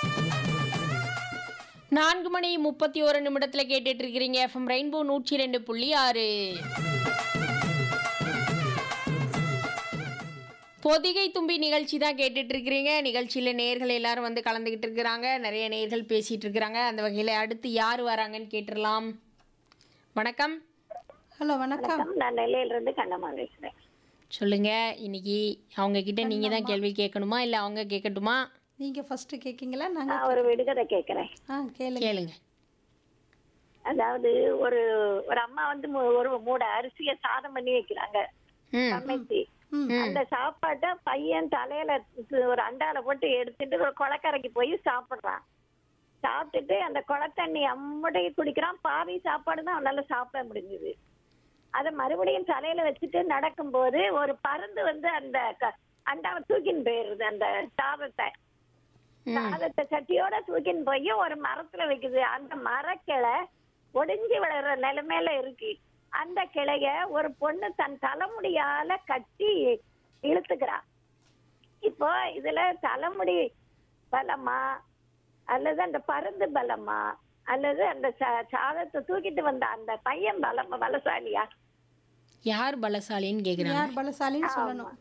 நான்கு மணி முப்பத்தி ஒரு நிமிடத்தில் கேட்டுட்டு இருக்கிறீங்க எஃப்எம் ரெயின்போ நூற்றி ரெண்டு புள்ளி ஆறு பொதிகை தும்பி நிகழ்ச்சி தான் கேட்டுட்டு இருக்கிறீங்க நிகழ்ச்சியில் நேர்கள் எல்லாரும் வந்து கலந்துக்கிட்டு இருக்கிறாங்க நிறைய நேர்கள் பேசிட்டு இருக்கிறாங்க அந்த வகையில் அடுத்து யார் வராங்கன்னு கேட்டுடலாம் வணக்கம் ஹலோ வணக்கம் வணக்கம் நான் நெல்லையில இருந்து கண்ணம்மா பேசுறேன் சொல்லுங்க இன்னைக்கு அவங்க கிட்ட நீங்க தான் கேள்வி கேட்கணுமா இல்லை அவங்க கேட்கட்டுமா நீங்க ஃபர்ஸ்ட் கேட்கீங்களா நாங்க நான் ஒரு விடுகதை கேட்கிறேன் ஆ கேளுங்க கேளுங்க அதாவது ஒரு ஒரு அம்மா வந்து மு- ஒரு மூட அரிசிய சாதம் பண்ணி வைக்கிறாங்க ம் சமைச்சு ம். அந்த சாப்பாட்டை பையன் தலையில து- ஒரு அண்டால போட்டு எடுத்துட்டு ஒரு குளக்கரைக்கு போய் சாப்பிடுறான் சாப்பிட்டுட்டு அந்த குளத்தண்ணி அம்முடைய குடிக்கிறான் பாதி சாப்பாடு தான் அவனால சாப்பிட முடிஞ்சுது அதை மறுபடியும் தலையில வச்சுட்டு நடக்கும்போது ஒரு பருந்து வந்து அந்த க- அண்டாவை தூக்கின்னு போயிருது அந்த சாதத்தை சாதத்தை சட்டியோட தூக்கின்னு போய் ஒரு மரத்துல வைக்குது அந்த மரக்கிளை ஒடிஞ்சு விழுற நிலைமையில இருக்கு அந்த கிளைய ஒரு பொண்ணு தன் தலைமுடியால கட்டி இழுத்துக்கிறா இப்போ இதுல தலைமுடி பலமா அல்லது அந்த பருந்து பலமா அல்லது அந்த சா- சாதத்தை தூக்கிட்டு வந்த அந்த பையன் பலமா பலசாலியா யார் பலசாலின்னு கேட்குறாங்க யார் பலசாலின்னு சொல்லணும்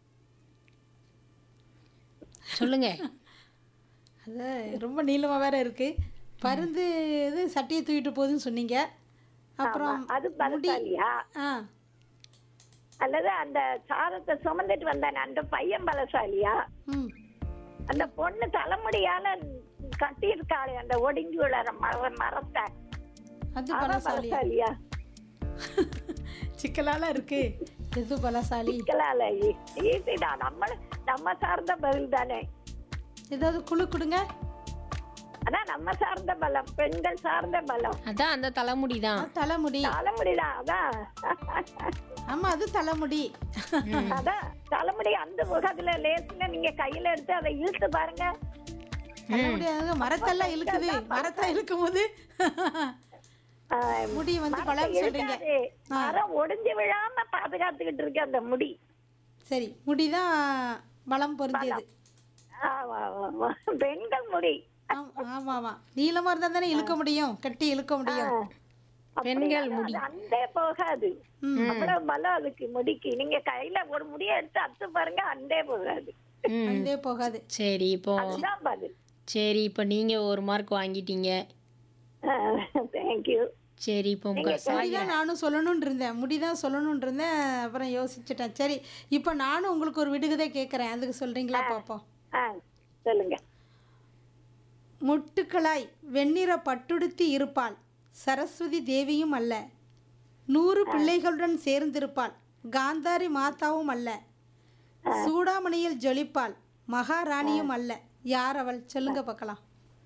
சொல்லுங்க அது ரொம்ப நீளமா வேற இருக்கு பருந்து இது சட்டியை தூக்கிட்டு போகுதுன்னு சொன்னீங்க அப்புறம் ஆமா, அது பலசாலியா ஆ அல்லது அந்த சாதத்தை சுமந்துட்டு வந்தானே அந்த பையன் பலசாலியா ம் அந்த பொண்ணு தலைமுடியால கட்டி இருக்காளே அந்த ஒடிஞ்சு விழற மர மரத்தை அது அவ பலசாலி பலசாலியா சிக்கலால இருக்கு எது பலசாலி சிக்கலால ஈஸி தான் நம்ம நம்ம சார்ந்த பதில் தானே ஏதாவது குழு கொடுங்க அதான் நம்ம சார்ந்த பலம் பெண்கள் சார்ந்த பலம் அதான் அந்த தலைமுடி தான் அது தலைமுடி தலைமுடிதான் அதான் ஆமா அது தலைமுடி அதான் தலைமுடி அந்த முகத்துல லேசுல நீங்க கையில எடுத்து அதை இழுத்து பாருங்க தலைமுடி அது மரத்தெல்லாம் இழுக்குது மரத்தை இழுக்கும் போது ஆஹ், முடி வந்து மரத்தை பழம் சொல்றீங்க இழுக்காது. மரம் ஒடிஞ்சு விழாம பாதுகாத்துக்கிட்டு இருக்கு அந்த முடி சரி முடிதான் பலம் பொருந்தியது ஆமா, ஆமா, ஆமா. பெண்கள் முடி ஆம், ஆமா ஆமா நீளமா இருந்தா தானே இழுக்க முடியும் கட்டி இழுக்க முடியும் பெண்கள் அப்படியா? முடி அது அந்தே போகாது அவ்வளவு பலம் அதுக்கு முடிக்கு நீங்க கையில ஒரு முடிய எடுத்து அத்து பாருங்க அண்டே போகாது ம் அந்தே போகாது சரி இப்போ அதுதான் பதில் சரி இப்போ நீங்க ஒரு மார்க் வாங்கிட்டீங்க தேங்க்யூ சரி இப்போ உங்க முடிதான் நானும் சொல்லணும்னு இருந்தேன் முடிதான் சொல்லணும்னு இருந்தேன் அப்புறம் யோசிச்சுட்டேன் சரி இப்போ நானும் உங்களுக்கு ஒரு விடுகதை கேட்குறேன் அதுக்கு சொல்றீங்களா பார்ப்போம் ஆ சொல்லுங்க முட்டுக்களாய் வெண்ணிற பட்டுடுத்தி இருப்பாள் சரஸ்வதி தேவியும் அல்ல நூறு பிள்ளைகளுடன் சேர்ந்திருப்பாள் காந்தாரி மாதாவும் அல்ல சூடாமணியில் ஜொலிப்பாள் மகாராணியும் அல்ல யார் அவள் சொல்லுங்க பார்க்கலாம்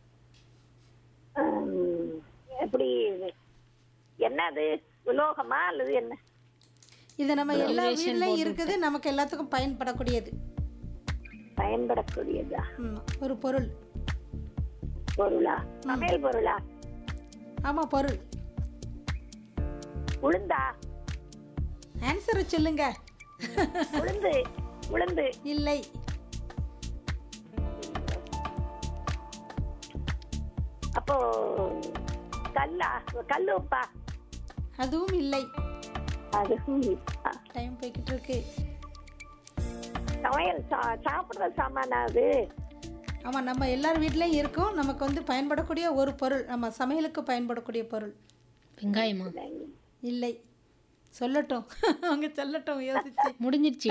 உம், எப்படி இது? என்னது உலோகமா அல்லது என்ன இது நம்ம எல்லா வீட்லயும் இருக்குது நமக்கு எல்லாத்துக்கும் பயன்படக்கூடியது பயன்படக்கூடியதா ம், ஒரு பொருள் பொருளா சமையல் பொருளா ஆமா பொருள் உளுந்தா ஆன்சரை சொல்லுங்க உளுந்து உளுந்து இல்லை அப்போ கல்லா கல்லு உப்பா அதுவும் இல்லை அது ஆ, டைம் போய்கிட்டு இருக்கு சமையல் சா- சாப்பிடுற சாமானா அது ஆமா நம்ம எல்லார் வீட்லயும் இருக்கும் நமக்கு வந்து பயன்படக்கூடிய ஒரு பொருள் நம்ம சமையலுக்கு பயன்படக்கூடிய பொருள் வெங்காயமா இல்லை சொல்லட்டும் அவங்க சொல்லட்டும் யோசிச்சு முடிஞ்சிருச்சு